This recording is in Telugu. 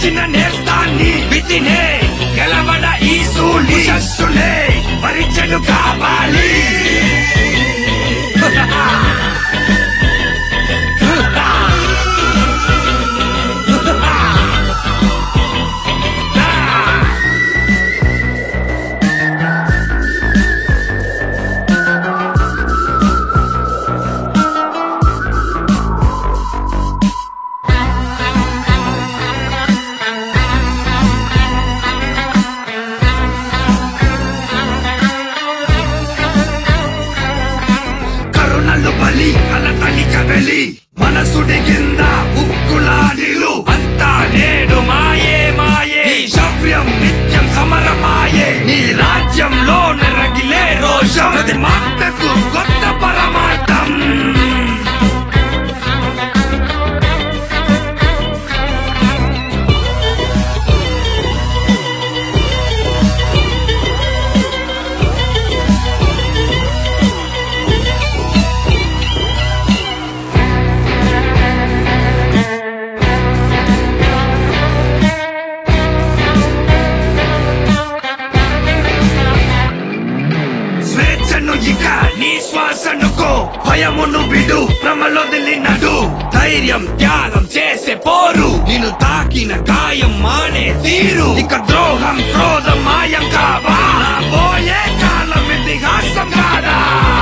ఎదిరించిన నేస్తాన్ని విధినే గెలవడ ఈ సూళి శస్సులే పరీక్షలు కావాలి కరుణలు బలి అలతలి కదలి మనసుడి కింద ఉక్కులా నీళ్ళు అంతా నేడు మాయే మాయే నీ శవ్యం నిత్యం సమరమాయే నీ రాజ్యంలో నెరగిలే రోషం అది మాటకు కొత్త పరమార్థం స్వేచ్ఛను ఇక నీ శ్వాసనుకో భయమును విడు భ్రమలొదిలి నడు ధైర్యం త్యాగం చేసే పోరు నిన్ను తాకిన గాయం మానే తీరు ఇక ద్రోహం క్రోధం మాయం కావా నా పోయే కాలం ఇతిహాసం కాదా